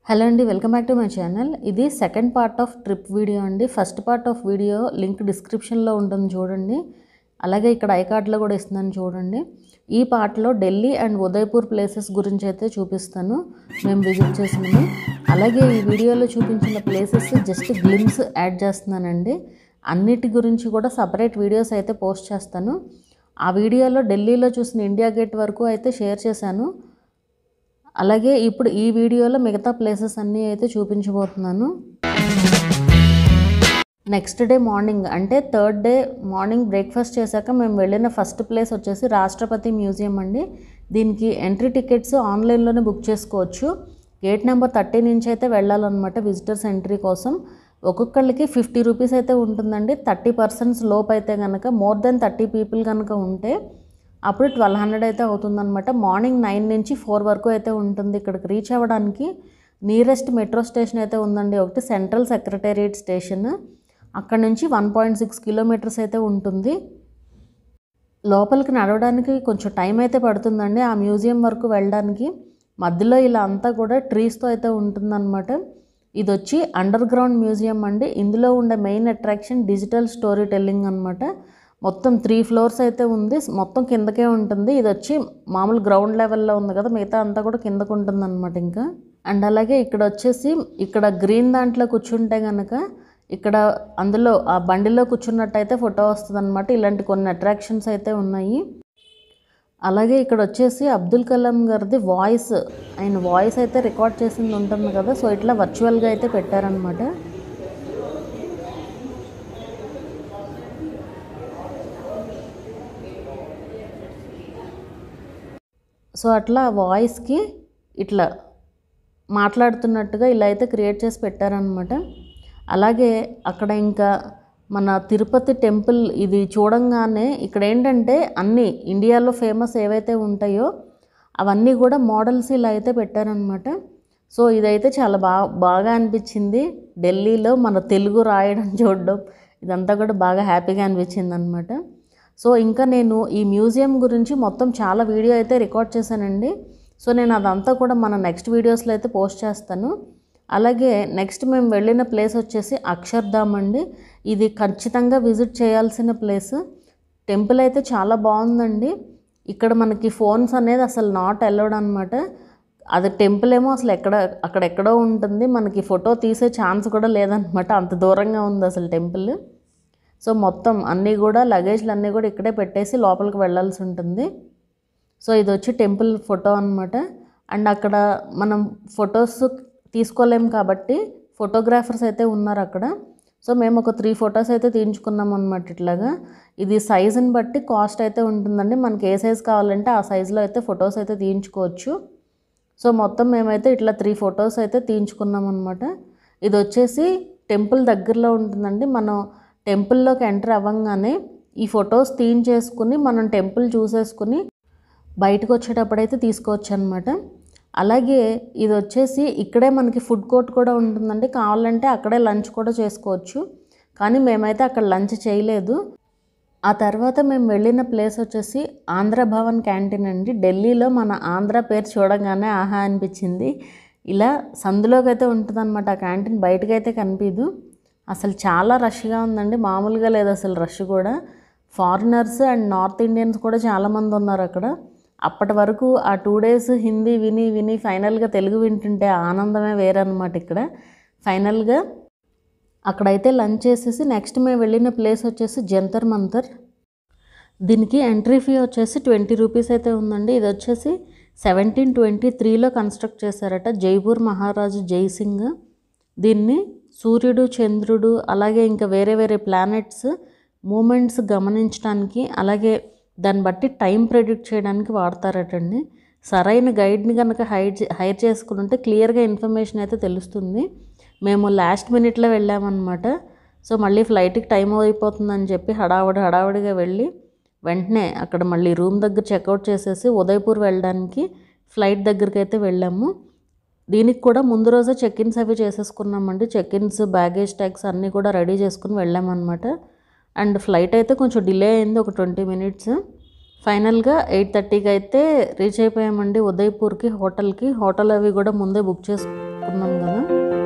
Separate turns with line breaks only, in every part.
Hello అండి welcome back to my channel ఇది second part of trip video అండి first part of video link డిస్క్రిప్షన్లో ఉంటుంది చూడండి అలాగే ఇక్కడ ఐకార్డ్లో కూడా ఇస్తున్నాను చూడండి ఈ పార్ట్లో ఢిల్లీ అండ్ ఉదయపూర్ ప్లేసెస్ గురించి అయితే చూపిస్తాను మేము విజిట్ చేసినవి అలాగే ఈ వీడియోలో చూపించిన ప్లేసెస్ జస్ట్ గ్లిమ్స్ యాడ్ చేస్తున్నానండి అన్నిటి గురించి కూడా సపరేట్ వీడియోస్ అయితే పోస్ట్ చేస్తాను ఆ వీడియోలో ఢిల్లీలో చూసిన ఇండియా గేట్ వరకు అయితే షేర్ చేశాను అలాగే ఇప్పుడు ఈ వీడియోలో మిగతా ప్లేసెస్ అన్నీ అయితే చూపించబోతున్నాను నెక్స్ట్ డే మార్నింగ్ అంటే థర్డ్ డే మార్నింగ్ బ్రేక్ఫాస్ట్ చేశాక మేము వెళ్ళిన ఫస్ట్ ప్లేస్ వచ్చేసి రాష్ట్రపతి మ్యూజియం అండి దీనికి ఎంట్రీ టికెట్స్ ఆన్లైన్లోనే బుక్ చేసుకోవచ్చు గేట్ నెంబర్ థర్టీ నుంచి అయితే వెళ్ళాలన్నమాట విజిటర్స్ ఎంట్రీ కోసం ఒక్కొక్కళ్ళకి ఫిఫ్టీ రూపీస్ అయితే ఉంటుందండి థర్టీ పర్సెంట్స్ లోపు అయితే కనుక మోర్ దెన్ థర్టీ పీపుల్ కనుక ఉంటే అప్పుడు ట్వెల్వ్ హండ్రెడ్ అయితే అవుతుందన్నమాట మార్నింగ్ నైన్ నుంచి ఫోర్ వరకు అయితే ఉంటుంది ఇక్కడికి రీచ్ అవ్వడానికి నియరెస్ట్ మెట్రో స్టేషన్ అయితే ఉందండి ఒకటి సెంట్రల్ సెక్రటేరియట్ స్టేషన్ అక్కడ నుంచి వన్ పాయింట్ సిక్స్ కిలోమీటర్స్ అయితే ఉంటుంది లోపలికి నడవడానికి కొంచెం టైం అయితే పడుతుందండి ఆ మ్యూజియం వరకు వెళ్ళడానికి మధ్యలో ఇలా అంతా కూడా ట్రీస్తో అయితే ఉంటుందన్నమాట ఇది వచ్చి అండర్ గ్రౌండ్ మ్యూజియం అండి ఇందులో ఉండే main attraction digital story telling అనమాట మొత్తం త్రీ ఫ్లోర్స్ అయితే ఉంది మొత్తం కిందకే ఉంటుంది ఇది వచ్చి మామూలు గ్రౌండ్ లెవెల్లో ఉంది కదా మిగతా అంతా కూడా కిందకు ఉంటుంది అనమాట ఇంకా అండ్ అలాగే ఇక్కడ వచ్చేసి ఇక్కడ గ్రీన్ దాంట్లో కూర్చుంటే కనుక ఇక్కడ అందులో ఆ బండిలో కూర్చున్నట్టయితే ఫోటో వస్తుంది అనమాట ఇలాంటి కొన్ని అట్రాక్షన్స్ అయితే ఉన్నాయి అలాగే ఇక్కడ వచ్చేసి అబ్దుల్ కలాం గారిది వాయిస్ ఆయన వాయిస్ అయితే రికార్డ్ చేసింది ఉంటుంది కదా సో ఇట్లా వర్చువల్గా అయితే పెట్టారనమాట సో అట్లా వాయిస్కి ఇట్లా మాట్లాడుతున్నట్టుగా ఇలా అయితే క్రియేట్ చేసి పెట్టారనమాట అలాగే అక్కడ ఇంకా మన తిరుపతి టెంపుల్ ఇది చూడంగానే ఇక్కడ ఏంటంటే అన్నీ ఇండియాలో ఫేమస్ ఏవైతే ఉంటాయో అవన్నీ కూడా మోడల్స్ ఇలా అయితే పెట్టారనమాట సో ఇదైతే చాలా బాగా బాగా అనిపించింది ఢిల్లీలో మన తెలుగు రాయడం చూడడం ఇదంతా కూడా బాగా హ్యాపీగా అనిపించింది అనమాట సో ఇంకా నేను ఈ మ్యూజియం గురించి మొత్తం చాలా వీడియో అయితే రికార్డ్ చేశానండి సో నేను అదంతా కూడా మన నెక్స్ట్ వీడియోస్లో అయితే పోస్ట్ చేస్తాను అలాగే నెక్స్ట్ మేము వెళ్ళిన ప్లేస్ వచ్చేసి అక్షర్ధామ్ అండి ఇది ఖచ్చితంగా విజిట్ చేయాల్సిన ప్లేస్ టెంపుల్ అయితే చాలా బాగుందండి ఇక్కడ మనకి ఫోన్స్ అనేది అసలు నాట్ అలౌడ్ అనమాట అది టెంపుల్ ఏమో అసలు ఎక్కడ అక్కడెక్కడో ఉంటుంది మనకి ఫోటో తీసే ఛాన్స్ కూడా లేదనమాట అంత దూరంగా ఉంది అసలు టెంపుల్ సో మొత్తం అన్నీ కూడా లగేజ్లు అన్నీ కూడా ఇక్కడే పెట్టేసి లోపలికి వెళ్ళాల్సి ఉంటుంది సో ఇది వచ్చి టెంపుల్ ఫోటో అనమాట అండ్ అక్కడ మనం ఫొటోస్ తీసుకోలేం కాబట్టి ఫోటోగ్రాఫర్స్ అయితే ఉన్నారు అక్కడ సో మేము ఒక త్రీ ఫొటోస్ అయితే తీయించుకున్నాం అనమాట ఇట్లాగా ఇది సైజుని బట్టి కాస్ట్ అయితే ఉంటుందండి మనకి ఏ సైజ్ కావాలంటే ఆ సైజులో అయితే ఫొటోస్ అయితే తీయించుకోవచ్చు సో మొత్తం మేమైతే ఇట్లా త్రీ ఫొటోస్ అయితే తీయించుకున్నాం అనమాట ఇది వచ్చేసి టెంపుల్ దగ్గరలో ఉంటుందండి మనం టెంపుల్లోకి ఎంటర్ అవ్వగానే ఈ ఫొటోస్ తీయించేసుకుని మనం టెంపుల్ చూసేసుకుని బయటకు వచ్చేటప్పుడైతే తీసుకోవచ్చు అనమాట అలాగే ఇది వచ్చేసి ఇక్కడే మనకి ఫుడ్ కోర్ట్ కూడా ఉంటుందండి కావాలంటే అక్కడే లంచ్ కూడా చేసుకోవచ్చు కానీ మేమైతే అక్కడ లంచ్ చేయలేదు ఆ తర్వాత మేము వెళ్ళిన ప్లేస్ వచ్చేసి ఆంధ్ర భవన్ క్యాంటీన్ అండి ఢిల్లీలో మన ఆంధ్ర పేరు చూడగానే ఆహా అనిపించింది ఇలా సందులోకి అయితే ఉంటుందన్నమాట ఆ క్యాంటీన్ బయటకు అయితే కనిపించదు అసలు చాలా రష్గా ఉందండి మామూలుగా లేదు అసలు రష్ కూడా ఫారినర్స్ అండ్ నార్త్ ఇండియన్స్ కూడా చాలామంది ఉన్నారు అక్కడ అప్పటి వరకు ఆ టూ డేస్ హిందీ విని విని ఫైనల్గా తెలుగు వింటుంటే ఆనందమే వేరనమాట ఇక్కడ ఫైనల్గా అక్కడైతే లంచ్ చేసేసి నెక్స్ట్ మేము వెళ్ళిన ప్లేస్ వచ్చేసి జంతర్ మంతర్ దీనికి ఎంట్రీ ఫీ వచ్చేసి ట్వంటీ రూపీస్ అయితే ఉందండి ఇది వచ్చేసి సెవెంటీన్ ట్వంటీ త్రీలో కన్స్ట్రక్ట్ చేశారట జైపూర్ మహారాజు జైసింగ్ దీన్ని సూర్యుడు చంద్రుడు అలాగే ఇంకా వేరే వేరే ప్లానెట్స్ మూమెంట్స్ గమనించడానికి అలాగే దాన్ని బట్టి టైం ప్రెడిక్ట్ చేయడానికి వాడతారటండి సరైన గైడ్ని కనుక హైడ్ హైర్ చేసుకుని ఉంటే క్లియర్గా ఇన్ఫర్మేషన్ అయితే తెలుస్తుంది మేము లాస్ట్ మినిట్లో వెళ్ళామన్నమాట సో మళ్ళీ ఫ్లైట్కి టైం అయిపోతుందని చెప్పి హడావుడి హడావుడిగా వెళ్ళి వెంటనే అక్కడ మళ్ళీ రూమ్ దగ్గర చెక్అవుట్ చేసేసి ఉదయపూర్ వెళ్ళడానికి ఫ్లైట్ దగ్గరికి అయితే వెళ్ళాము దీనికి కూడా ముందు రోజే చెక్ ఇన్స్ అవి చేసేసుకున్నామండి చెక్ ఇన్స్ బ్యాగేజ్ ట్యాక్స్ అన్నీ కూడా రెడీ చేసుకుని వెళ్ళామన్నమాట అండ్ ఫ్లైట్ అయితే కొంచెం డిలే అయింది ఒక ట్వంటీ మినిట్స్ ఫైనల్గా ఎయిట్ థర్టీకి అయితే రీచ్ అయిపోయామండి ఉదయ్పూర్కి హోటల్కి హోటల్ అవి కూడా ముందే బుక్ చేసుకుని అనుకున్నాం కదా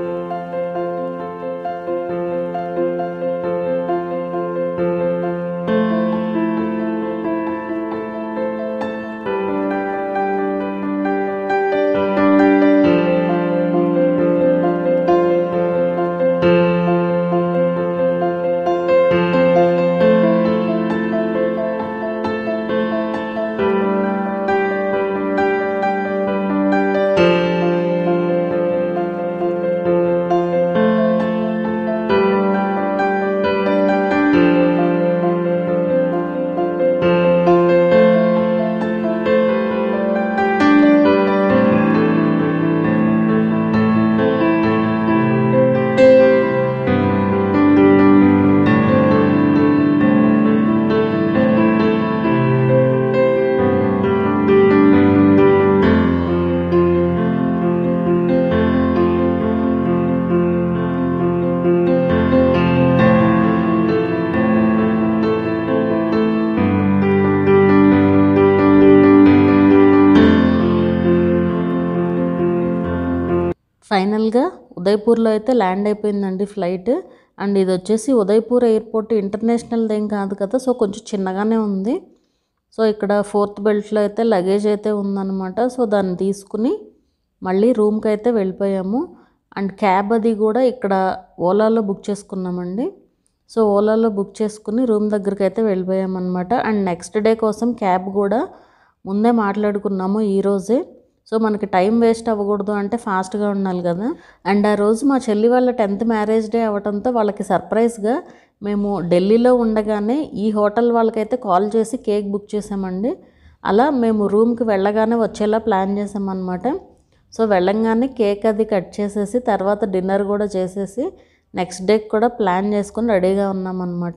ఫైనల్గా ఉదయ్పూర్లో అయితే ల్యాండ్ అయిపోయిందండి ఫ్లైట్ అండ్ ఇది వచ్చేసి ఉదయ్పూర్ ఎయిర్పోర్ట్ ఇంటర్నేషనల్ ఏం కాదు కదా సో కొంచెం చిన్నగానే ఉంది సో ఇక్కడ ఫోర్త్ బెల్ట్లో అయితే లగేజ్ అయితే ఉందన్నమాట సో దాన్ని తీసుకుని మళ్ళీ రూమ్కి అయితే వెళ్ళిపోయాము అండ్ క్యాబ్ అది కూడా ఇక్కడ ఓలాలో బుక్ చేసుకున్నామండి సో ఓలాలో బుక్ చేసుకుని రూమ్ దగ్గరికి అయితే వెళ్ళిపోయామన్నమాట అండ్ నెక్స్ట్ డే కోసం క్యాబ్ కూడా ముందే మాట్లాడుకున్నాము ఈరోజే సో మనకి టైం వేస్ట్ అవ్వకూడదు అంటే ఫాస్ట్గా ఉండాలి కదా అండ్ ఆ రోజు మా చెల్లి వాళ్ళ టెన్త్ మ్యారేజ్ డే అవ్వడంతో వాళ్ళకి సర్ప్రైజ్గా మేము ఢిల్లీలో ఉండగానే ఈ హోటల్ వాళ్ళకైతే కాల్ చేసి కేక్ బుక్ చేసామండి అలా మేము రూమ్కి వెళ్ళగానే వచ్చేలా ప్లాన్ చేసామన్నమాట సో వెళ్ళంగానే కేక్ అది కట్ చేసేసి తర్వాత డిన్నర్ కూడా చేసేసి నెక్స్ట్ డేకి కూడా ప్లాన్ చేసుకొని రెడీగా ఉన్నామన్నమాట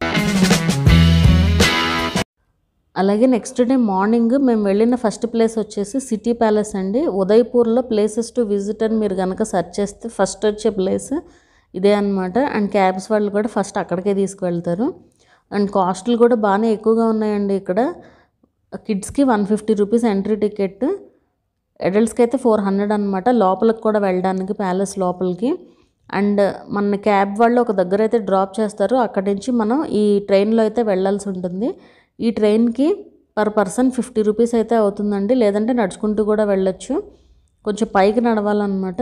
అలాగే నెక్స్ట్ డే మార్నింగ్ మేము వెళ్ళిన ఫస్ట్ ప్లేస్ వచ్చేసి సిటీ ప్యాలెస్ అండి ఉదయ్పూర్లో ప్లేసెస్ టు విజిట్ అని మీరు కనుక సెర్చ్ చేస్తే ఫస్ట్ వచ్చే ప్లేస్ ఇదే అనమాట అండ్ క్యాబ్స్ వాళ్ళు కూడా ఫస్ట్ అక్కడికే తీసుకువెళ్తారు అండ్ కాస్ట్లు కూడా బాగానే ఎక్కువగా ఉన్నాయండి ఇక్కడ కిడ్స్కి one fifty rupees entry ticket అడల్ట్స్కి అయితే ఫోర్ హండ్రెడ్ అనమాట లోపలికి కూడా వెళ్ళడానికి ప్యాలెస్ లోపలికి అండ్ మన క్యాబ్ వాళ్ళు ఒక దగ్గర అయితే డ్రాప్ చేస్తారు అక్కడి నుంచి మనం ఈ ట్రైన్లో అయితే వెళ్ళాల్సి ఉంటుంది ఈ ట్రైన్కి పర్ పర్సన్ ఫిఫ్టీ రూపీస్ అయితే అవుతుందండి లేదంటే నడుచుకుంటూ కూడా వెళ్ళొచ్చు కొంచెం పైకి నడవాలన్నమాట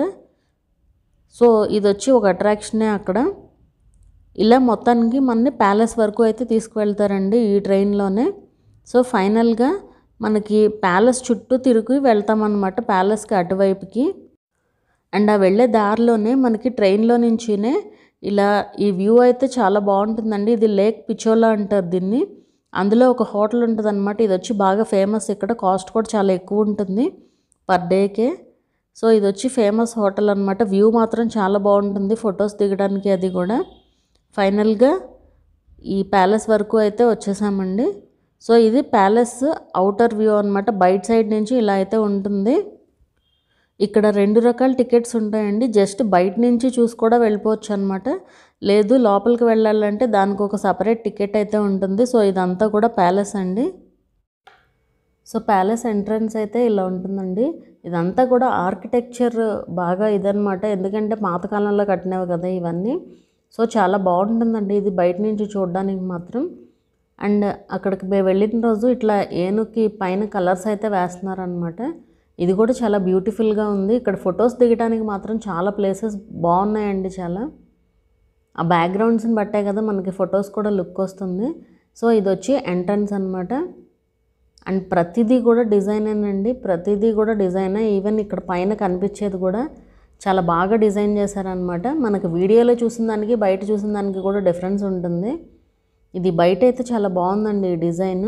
సో ఇది వచ్చి ఒక అట్రాక్షనే అక్కడ ఇలా మొత్తానికి మనని ప్యాలెస్ వరకు అయితే తీసుకువెళ్తారండి ఈ ట్రైన్లోనే సో ఫైనల్గా మనకి ప్యాలెస్ చుట్టూ తిరిగి వెళ్తామన్నమాట ప్యాలెస్కి అటువైపుకి అండ్ ఆ వెళ్ళే దారిలోనే మనకి ట్రైన్లో నుంచినే ఇలా ఈ వ్యూ అయితే చాలా బాగుంటుందండి ఇది లేక్ పిచోలా అంటారు దీన్ని అందులో ఒక హోటల్ ఉంటుంది అనమాట ఇది వచ్చి బాగా ఫేమస్ ఇక్కడ కాస్ట్ కూడా చాలా ఎక్కువ ఉంటుంది పర్ డేకే సో ఇది వచ్చి ఫేమస్ హోటల్ అనమాట వ్యూ మాత్రం చాలా బాగుంటుంది ఫొటోస్ దిగడానికి అది కూడా ఫైనల్గా ఈ ప్యాలెస్ వరకు అయితే వచ్చేసామండి సో ఇది ప్యాలెస్ అవుటర్ వ్యూ అనమాట బయట సైడ్ నుంచి ఇలా అయితే ఉంటుంది ఇక్కడ రెండు రకాల టికెట్స్ ఉంటాయండి జస్ట్ బయట నుంచి చూసి కూడా వెళ్ళిపోవచ్చు అనమాట లేదు లోపలికి వెళ్ళాలంటే దానికి ఒక సపరేట్ టికెట్ అయితే ఉంటుంది సో ఇదంతా కూడా ప్యాలెస్ అండి సో ప్యాలెస్ ఎంట్రన్స్ అయితే ఇలా ఉంటుందండి ఇదంతా కూడా ఆర్కిటెక్చర్ బాగా ఇదనమాట ఎందుకంటే పాతకాలంలో కట్టినవి కదా ఇవన్నీ సో చాలా బాగుంటుందండి ఇది బయట నుంచి చూడడానికి మాత్రం అండ్ అక్కడికి మేము వెళ్ళిన రోజు ఇట్లా ఏనుకి పైన కలర్స్ అయితే వేస్తున్నారనమాట ఇది కూడా చాలా బ్యూటిఫుల్గా ఉంది ఇక్కడ ఫొటోస్ దిగడానికి మాత్రం చాలా ప్లేసెస్ బాగున్నాయండి చాలా ఆ బ్యాక్గ్రౌండ్స్ని బట్టే కదా మనకి ఫొటోస్ కూడా లుక్ వస్తుంది సో ఇది వచ్చి ఎంట్రన్స్ అనమాట అండ్ ప్రతిదీ కూడా డిజైనేనండి ప్రతిదీ కూడా డిజైనే ఈవెన్ ఇక్కడ పైన కనిపించేది కూడా చాలా బాగా డిజైన్ చేశారనమాట మనకు వీడియోలో చూసిన దానికి బయట చూసిన దానికి కూడా డిఫరెన్స్ ఉంటుంది ఇది బయట అయితే చాలా బాగుందండి ఈ డిజైన్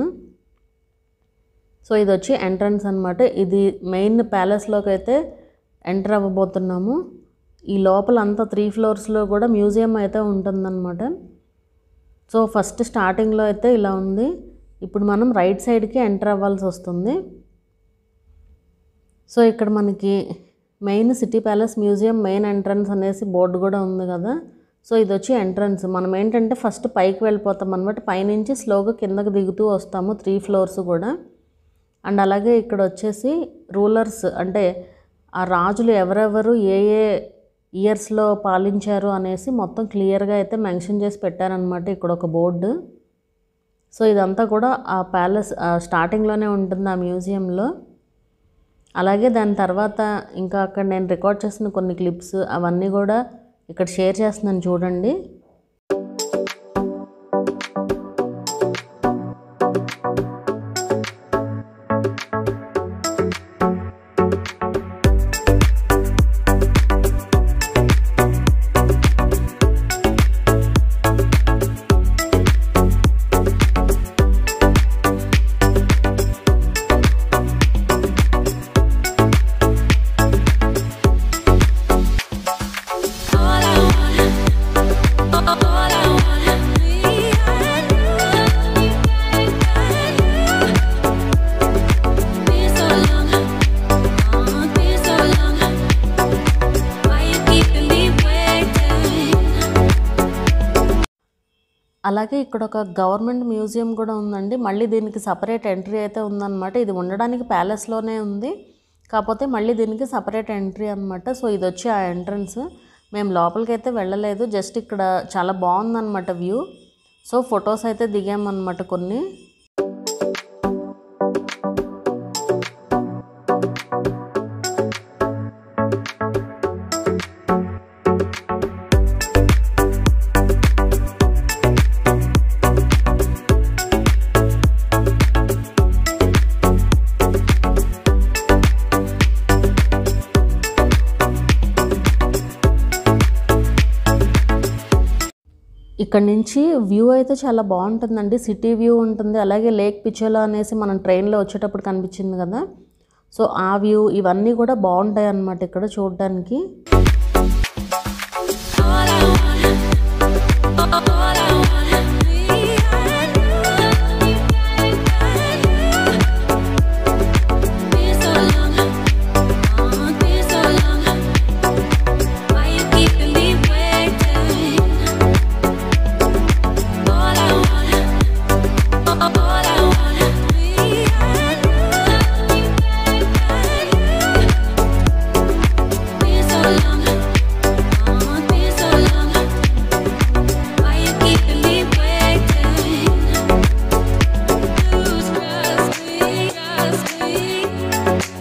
సో ఇది వచ్చి ఎంట్రన్స్ అనమాట ఇది మెయిన్ ప్యాలెస్లోకి అయితే ఎంటర్ అవ్వబోతున్నాము ఈ లోపల అంతా త్రీ ఫ్లోర్స్లో కూడా మ్యూజియం అయితే ఉంటుందన్నమాట సో ఫస్ట్ స్టార్టింగ్లో అయితే ఇలా ఉంది ఇప్పుడు మనం రైట్ సైడ్కి ఎంటర్ అవ్వాల్సి వస్తుంది సో ఇక్కడ మనకి main city palace museum main entrance అనేసి బోర్డు కూడా ఉంది కదా సో ఇది వచ్చి ఎంట్రన్స్ మనం ఏంటంటే ఫస్ట్ పైకి వెళ్ళిపోతాం అనమాట పైనుంచి స్లోగా కిందకి దిగుతూ వస్తాము త్రీ ఫ్లోర్స్ కూడా అండ్ అలాగే ఇక్కడ వచ్చేసి రూలర్స్ అంటే ఆ రాజులు ఎవరెవరు ఏ ఏ ఇయర్స్లో పాలించారు అనేసి మొత్తం క్లియర్గా అయితే మెన్షన్ చేసి పెట్టారనమాట ఇక్కడ ఒక బోర్డు సో ఇదంతా కూడా ఆ ప్యాలెస్ స్టార్టింగ్లోనే ఉంటుంది ఆ మ్యూజియంలో అలాగే దాని తర్వాత ఇంకా అక్కడ నేను రికార్డ్ చేసిన కొన్ని క్లిప్స్ అవన్నీ కూడా ఇక్కడ షేర్ చేస్తున్నాను చూడండి
All I wanna, all I wanna be and you, and you. Been so long, oh, been so long. Why you keeping me waiting?
అలాగే ఇక్కడ ఒక గవర్నమెంట్ మ్యూజియం కూడా ఉందండి మళ్ళీ దీనికి సపరేట్ ఎంట్రీ అయితే ఉందన్నమాట ఇది ఉండడానికి ప్యాలెస్లోనే ఉంది కాకపోతే మళ్ళీ దీనికి సపరేట్ ఎంట్రీ అనమాట సో ఇది వచ్చి ఆ ఎంట్రన్స్ మేము లోపలికి అయితే వెళ్ళలేదు జస్ట్ ఇక్కడ చాలా బాగుందన్నమాట వ్యూ సో ఫొటోస్ అయితే దిగామన్నమాట కొన్ని ఇక్కడ నుంచి వ్యూ అయితే చాలా బాగుంటుందండి సిటీ వ్యూ ఉంటుంది అలాగే లేక్ పిచ్చోలా అనేసి మనం ట్రైన్లో వచ్చేటప్పుడు కనిపించింది కదా సో ఆ వ్యూ ఇవన్నీ కూడా బాగుంటాయి అన్నమాట ఇక్కడ చూడడానికి
All I wanna, all I wanna be and you, and you. Been so long, oh, been so long. Why you keeping me waiting? All I wanna, all I wanna be and you, and you. Been so long. Oh, been so long. Why you keeping me waiting? Lose trust me, trust me.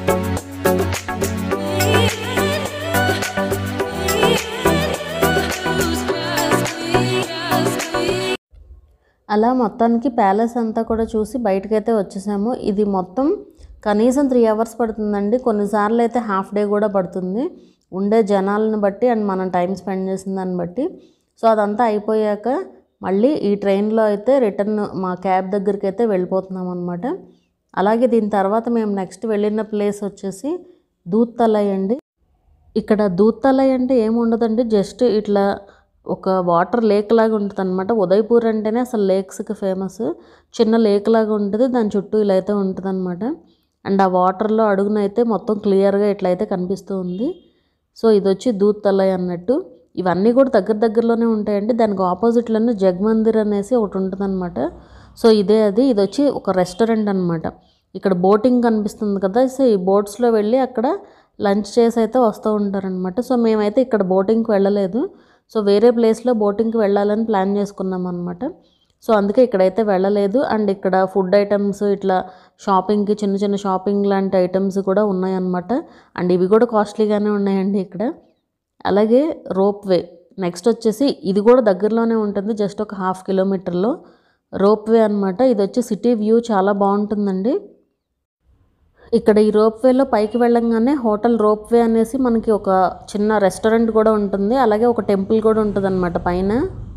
Lose trust me, trust me.
అలా మొత్తానికి palace అంతా కూడా చూసి బయటకైతే వచ్చేసాము ఇది మొత్తం కనీసం త్రీ అవర్స్ పడుతుందండి కొన్నిసార్లు అయితే హాఫ్ డే కూడా పడుతుంది ఉండే జనాలను బట్టి అండ్ మనం టైం స్పెండ్ చేసిన దాన్ని బట్టి సో అదంతా అయిపోయాక మళ్ళీ ఈ ట్రైన్లో అయితే రిటర్న్ మా క్యాబ్ దగ్గరికి అయితే వెళ్ళిపోతున్నాం అనమాట అలాగే దీని తర్వాత మేము నెక్స్ట్ వెళ్ళిన ప్లేస్ వచ్చేసి దూత్తలై అండి ఇక్కడ దూత్తలై అంటే ఏముండదండి జస్ట్ ఇట్లా ఒక వాటర్ లేక్ లాగా ఉంటుంది అనమాట ఉదయపూర్ అంటేనే అసలు లేక్స్కి ఫేమస్ చిన్న లేక్ లాగా ఉంటుంది దాని చుట్టూ ఇలా అయితే ఉంటుంది అనమాట అండ్ ఆ వాటర్లో అడుగునైతే మొత్తం క్లియర్గా ఇట్లయితే కనిపిస్తూ ఉంది సో ఇది వచ్చి దూత్ తలై అన్నట్టు ఇవన్నీ కూడా దగ్గర దగ్గరలోనే ఉంటాయండి దానికి ఆపోజిట్లోనే జగ్మందిర్ అనేసి ఒకటి ఉంటుంది సో ఇదే అది ఇది వచ్చి ఒక రెస్టారెంట్ అనమాట ఇక్కడ బోటింగ్ కనిపిస్తుంది కదా సో ఈ బోట్స్లో వెళ్ళి అక్కడ లంచ్ చేసి అయితే వస్తూ ఉంటారనమాట సో మేమైతే ఇక్కడ బోటింగ్కి వెళ్ళలేదు సో వేరే ప్లేస్లో బోటింగ్కి వెళ్ళాలని ప్లాన్ చేసుకున్నాం అనమాట సో అందుకే ఇక్కడైతే వెళ్ళలేదు అండ్ ఇక్కడ ఫుడ్ ఐటమ్స్ ఇట్లా షాపింగ్కి చిన్న చిన్న షాపింగ్ లాంటి ఐటమ్స్ కూడా ఉన్నాయన్నమాట అండ్ ఇవి కూడా కాస్ట్లీగానే ఉన్నాయండి ఇక్కడ అలాగే రోప్ వే నెక్స్ట్ వచ్చేసి ఇది కూడా దగ్గరలోనే ఉంటుంది జస్ట్ ఒక హాఫ్ కిలోమీటర్లో రోప్ వే అనమాట ఇది వచ్చి సిటీ వ్యూ చాలా బాగుంటుందండి ఇక్కడ ఈ రోప్ వేలో పైకి వెళ్ళంగానే హోటల్ రోప్ వే అనేసి మనకి ఒక చిన్న రెస్టారెంట్ కూడా ఉంటుంది అలాగే ఒక టెంపుల్ కూడా ఉంటుంది అనమాట పైన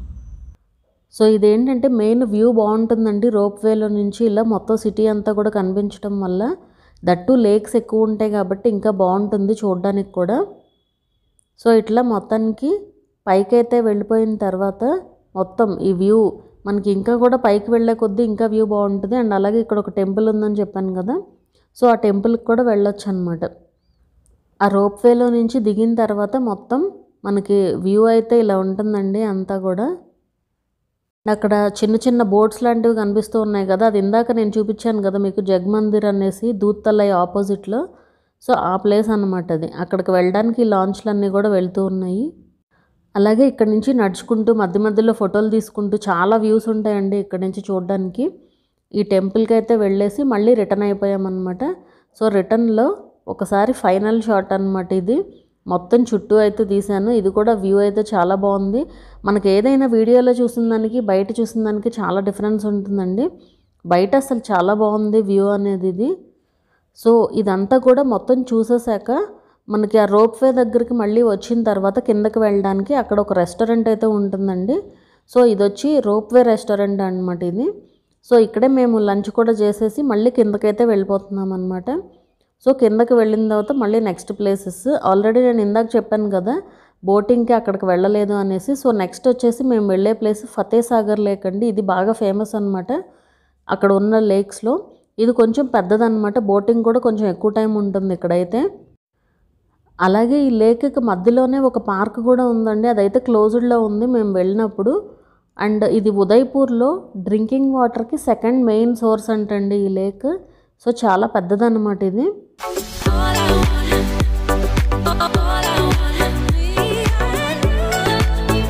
సో ఇదేంటంటే మెయిన్ వ్యూ బాగుంటుందండి రోప్ వేలో నుంచి ఇలా మొత్తం సిటీ అంతా కూడా కనిపించడం వల్ల దట్టు లేక్స్ ఎక్కువ ఉంటాయి కాబట్టి ఇంకా బాగుంటుంది చూడడానికి కూడా సో ఇట్లా మొత్తానికి పైకైతే వెళ్ళిపోయిన తర్వాత మొత్తం ఈ వ్యూ మనకి ఇంకా కూడా పైకి వెళ్ళే కొద్దీ ఇంకా వ్యూ బాగుంటుంది అండ్ అలాగే ఇక్కడ ఒక టెంపుల్ ఉందని చెప్పాను కదా సో ఆ టెంపుల్కి కూడా వెళ్ళొచ్చు అనమాట ఆ రోప్ వేలో నుంచి దిగిన తర్వాత మొత్తం మనకి వ్యూ అయితే ఇలా ఉంటుందండి అంతా కూడా అక్కడ చిన్న చిన్న బోట్స్ లాంటివి కనిపిస్తూ ఉన్నాయి కదా అది ఇందాక నేను చూపించాను కదా మీకు జగ్మందిర్ అనేసి దూత్తలై ఆపోజిట్లో సో ఆ ప్లేస్ అన్నమాట అది అక్కడికి వెళ్ళడానికి ఈ లాంచ్లు అన్నీ కూడా వెళ్తూ ఉన్నాయి అలాగే ఇక్కడ నుంచి నడుచుకుంటూ మధ్య మధ్యలో ఫోటోలు తీసుకుంటూ చాలా వ్యూస్ ఉంటాయండి ఇక్కడ నుంచి చూడడానికి ఈ టెంపుల్కి అయితే వెళ్ళేసి మళ్ళీ రిటర్న్ అయిపోయామన్నమాట సో రిటర్న్లో ఒకసారి ఫైనల్ షాట్ అనమాట ఇది మొత్తం చుట్టూ అయితే తీశాను ఇది కూడా వ్యూ అయితే చాలా బాగుంది మనకి ఏదైనా వీడియోలో చూసిన దానికి బయట చూసిన దానికి చాలా డిఫరెన్స్ ఉంటుందండి బయట అసలు చాలా బాగుంది వ్యూ అనేది ఇది సో ఇదంతా కూడా మొత్తం చూసేసాక మనకి ఆ రోప్ వే దగ్గరికి మళ్ళీ వచ్చిన తర్వాత కిందకి వెళ్ళడానికి అక్కడ ఒక రెస్టారెంట్ అయితే ఉంటుందండి సో ఇది వచ్చి రోప్ వే రెస్టారెంట్ అనమాట ఇది సో ఇక్కడే మేము లంచ్ కూడా చేసేసి మళ్ళీ కిందకైతే వెళ్ళిపోతున్నాం అనమాట సో కిందకి వెళ్ళిన తర్వాత మళ్ళీ నెక్స్ట్ ప్లేసెస్ ఆల్రెడీ నేను ఇందాక చెప్పాను కదా బోటింగ్కి అక్కడికి వెళ్ళలేదు అనేసి సో నెక్స్ట్ వచ్చేసి మేము వెళ్ళే ప్లేస్ ఫతే సాగర్ లేక్ అండి ఇది బాగా ఫేమస్ అనమాట అక్కడ ఉన్న లేక్స్లో ఇది కొంచెం పెద్దదన్నమాట బోటింగ్ కూడా కొంచెం ఎక్కువ టైం ఉంటుంది ఇక్కడైతే అలాగే ఈ లేక్కి మధ్యలోనే ఒక పార్క్ కూడా ఉందండి అదైతే క్లోజ్డ్లో ఉంది మేము వెళ్ళినప్పుడు అండ్ ఇది ఉదయ్పూర్లో డ్రింకింగ్ వాటర్కి సెకండ్ మెయిన్ సోర్స్ అంటండి ఈ లేక్ సో చాలా పెద్దదన్నమాట ఇది
All I wanna, all I wanna be, I love you,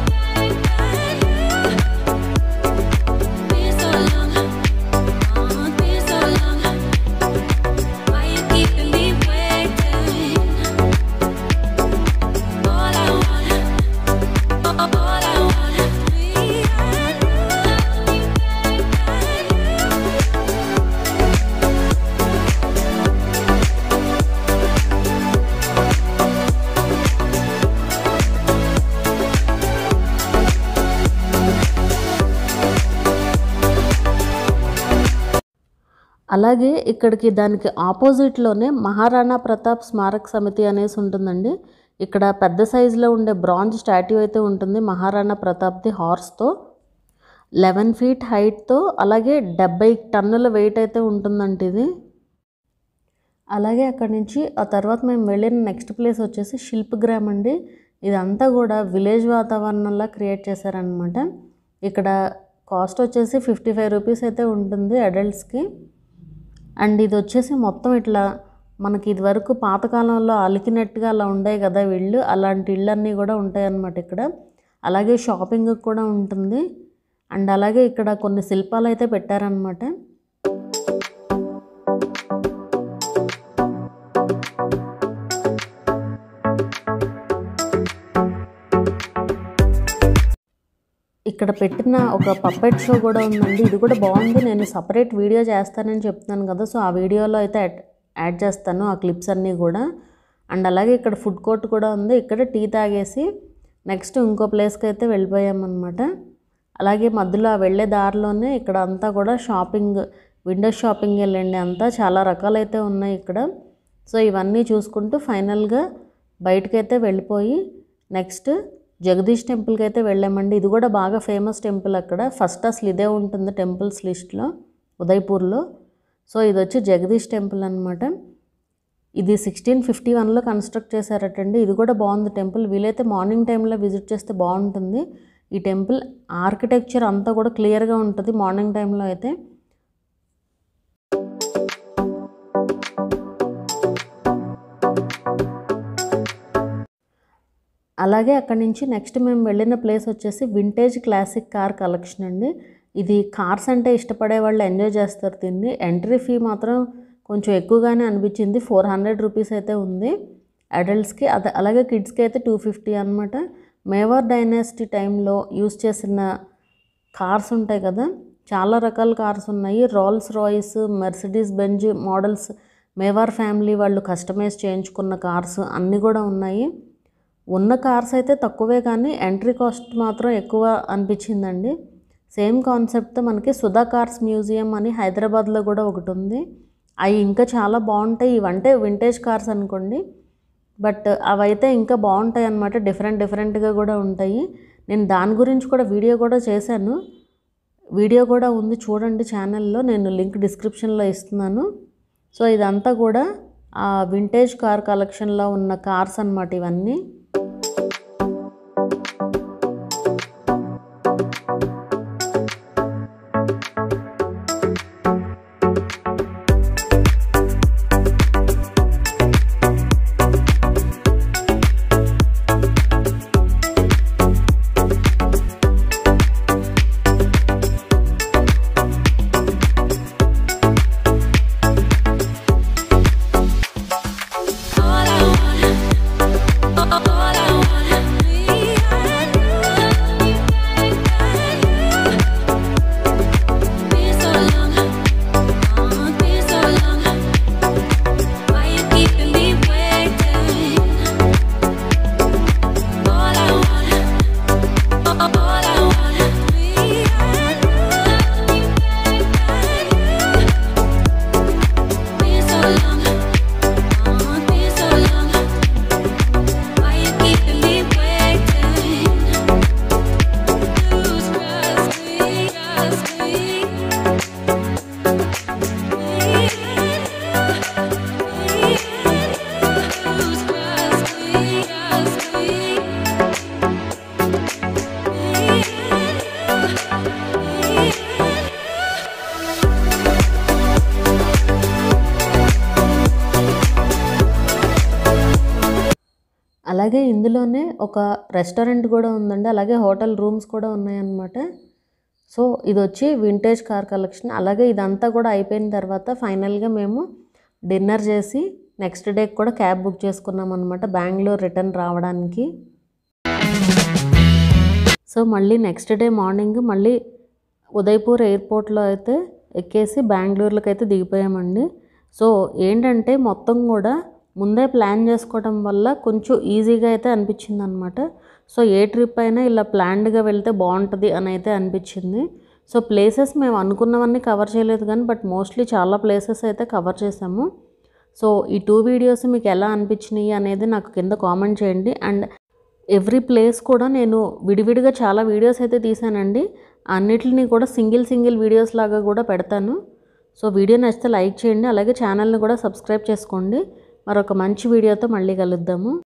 Been so long, oh, been so long. Why you keeping me waiting? All I wanna, all I wanna be, I love you,
అలాగే ఇక్కడికి దానికి ఆపోజిట్లోనే మహారాణా ప్రతాప్ స్మారక సమితి అనేసి ఉంటుందండి ఇక్కడ పెద్ద సైజులో ఉండే బ్రాంజ్ స్టాట్యూ అయితే ఉంటుంది మహారాణా ప్రతాప్ది హార్స్తో లెవెన్ ఫీట్ హైట్తో అలాగే డెబ్బై టన్నుల వెయిట్ అయితే ఉంటుందంట ఇది అలాగే అక్కడి నుంచి ఆ తర్వాత మేము వెళ్ళిన నెక్స్ట్ ప్లేస్ వచ్చేసి శిల్పగ్రామ్ అండి ఇదంతా కూడా విలేజ్ వాతావరణంలా క్రియేట్ చేశారనమాట ఇక్కడ కాస్ట్ వచ్చేసి ఫిఫ్టీ ఫైవ్ రూపీస్ అయితే ఉంటుంది అడల్ట్స్కి అండ్ ఇది వచ్చేసి మొత్తం ఇట్లా మనకి ఇది వరకు పాతకాలంలో అలికినట్టుగా అలా ఉండాయి కదా ఇళ్ళు అలాంటి ఇళ్ళన్నీ కూడా ఉంటాయి అన్నమాట ఇక్కడ అలాగే షాపింగ్ కూడా ఉంటుంది అండ్ అలాగే ఇక్కడ కొన్ని శిల్పాలు అయితే పెట్టారనమాట ఇక్కడ పెట్టిన ఒక పప్పెట్ షో కూడా ఉందండి ఇది కూడా బాగుంది నేను సపరేట్ వీడియో చేస్తానని చెప్తున్నాను కదా సో ఆ వీడియోలో అయితే యాడ్- యాడ్ చేస్తాను ఆ క్లిప్స్ అన్నీ కూడా అండ్ అలాగే ఇక్కడ ఫుడ్ కోర్ట్ కూడా ఉంది ఇక్కడ టీ తాగేసి నెక్స్ట్ ఇంకో ప్లేస్కి అయితే వెళ్ళిపోయామన్నమాట అలాగే మధ్యలో ఆ వెళ్ళే దారిలోనే ఇక్కడ అంతా కూడా షాపింగ్ విండో షాపింగ్ వెళ్ళండి అంతా చాలా రకాలైతే ఉన్నాయి ఇక్కడ సో ఇవన్నీ చూసుకుంటూ ఫైనల్గా బయటకైతే వెళ్ళిపోయి నెక్స్ట్ జగదీష్ టెంపుల్కి అయితే వెళ్ళామండి ఇది కూడా బాగా ఫేమస్ టెంపుల్ అక్కడ ఫస్ట్ అసలు ఇదే ఉంటుంది టెంపుల్స్ లిస్ట్లో ఉదయ్పూర్లో సో ఇది వచ్చి జగదీష్ టెంపుల్ అనమాట ఇది సిక్స్టీన్ ఫిఫ్టీ వన్లో కన్స్ట్రక్ట్ చేశారటండి ఇది కూడా బాగుంది టెంపుల్ వీలైతే మార్నింగ్ టైంలో విజిట్ చేస్తే బాగుంటుంది ఈ టెంపుల్ ఆర్కిటెక్చర్ అంతా కూడా క్లియర్గా ఉంటుంది మార్నింగ్ టైంలో అయితే అలాగే అక్కడి నుంచి నెక్స్ట్ మేము వెళ్ళిన ప్లేస్ వచ్చేసి వింటేజ్ క్లాసిక్ కార్ కలెక్షన్ అండి ఇది కార్స్ అంటే ఇష్టపడే వాళ్ళు ఎంజాయ్ చేస్తారు దీన్ని ఎంట్రీ ఫీ మాత్రం కొంచెం ఎక్కువగానే అనిపించింది ఫోర్ హండ్రెడ్ రూపీస్ అయితే ఉంది అడల్ట్స్కి అదే అలాగే కిడ్స్కి అయితే టూ ఫిఫ్టీ అనమాట మేవర్ డైనాసిటీ టైంలో యూస్ చేసిన కార్స్ ఉంటాయి కదా చాలా రకాల కార్స్ ఉన్నాయి Rolls Royce Mercedes Benz models Mewar family వాళ్ళు కస్టమైజ్ చేయించుకున్న కార్స్ అన్నీ కూడా ఉన్నాయి ఉన్న కార్స్ అయితే తక్కువే కానీ ఎంట్రీ కాస్ట్ మాత్రం ఎక్కువ అనిపించిందండి సేమ్ కాన్సెప్ట్తో మనకి సుధా కార్స్ మ్యూజియం అని హైదరాబాద్లో కూడా ఒకటి ఉంది అవి ఇంకా చాలా బాగుంటాయి ఇవంటే వింటేజ్ కార్స్ అనుకోండి బట్ అవైతే ఇంకా బాగుంటాయి అన్నమాట డిఫరెంట్ డిఫరెంట్గా కూడా ఉంటాయి నేను దాని గురించి కూడా వీడియో కూడా చేశాను వీడియో కూడా ఉంది చూడండి ఛానల్లో నేను లింక్ డిస్క్రిప్షన్లో ఇస్తున్నాను సో ఇదంతా కూడా ఆ వింటేజ్ కార్ కలెక్షన్లో ఉన్న కార్స్ అన్నమాట ఇవన్నీ అలాగే ఇందులోనే ఒక రెస్టారెంట్ కూడా ఉందండి అలాగే హోటల్ రూమ్స్ కూడా ఉన్నాయన్నమాట సో ఇది వచ్చి వింటేజ్ కార్ కలెక్షన్ అలాగే ఇదంతా కూడా అయిపోయిన తర్వాత ఫైనల్గా మేము డిన్నర్ చేసి నెక్స్ట్ డే కూడా క్యాబ్ బుక్ చేసుకున్నాం అనమాట బెంగళూరు రిటర్న్ రావడానికి సో మళ్ళీ నెక్స్ట్ డే మార్నింగ్ మళ్ళీ ఉదయపూర్ ఎయిర్పోర్ట్లో అయితే ఎక్కేసి బెంగళూరులోకి అయితే దిగిపోయామండి సో ఏంటంటే మొత్తం కూడా ముందే ప్లాన్ చేసుకోవడం వల్ల కొంచెం ఈజీగా అయితే అనిపించింది అనమాట సో ఏ ట్రిప్ అయినా ఇలా ప్లాన్డ్గా వెళ్తే బాగుంటుంది అని అయితే అనిపించింది సో ప్లేసెస్ మేము అనుకున్నవన్నీ కవర్ చేయలేదు కానీ బట్ మోస్ట్లీ చాలా ప్లేసెస్ అయితే కవర్ చేసాము సో ఈ టూ వీడియోస్ మీకు ఎలా అనిపించినాయి అనేది నాకు కింద కామెంట్ చేయండి అండ్ ఎవ్రీ ప్లేస్ కూడా నేను విడివిడిగా చాలా వీడియోస్ అయితే తీసానండి అన్నిటిని కూడా సింగిల్ సింగిల్ వీడియోస్ లాగా కూడా పెడతాను సో వీడియో నచ్చితే లైక్ చేయండి అలాగే ఛానల్ని కూడా సబ్స్క్రైబ్ చేసుకోండి మరొక మంచి వీడియోతో మళ్ళీ కలుద్దాము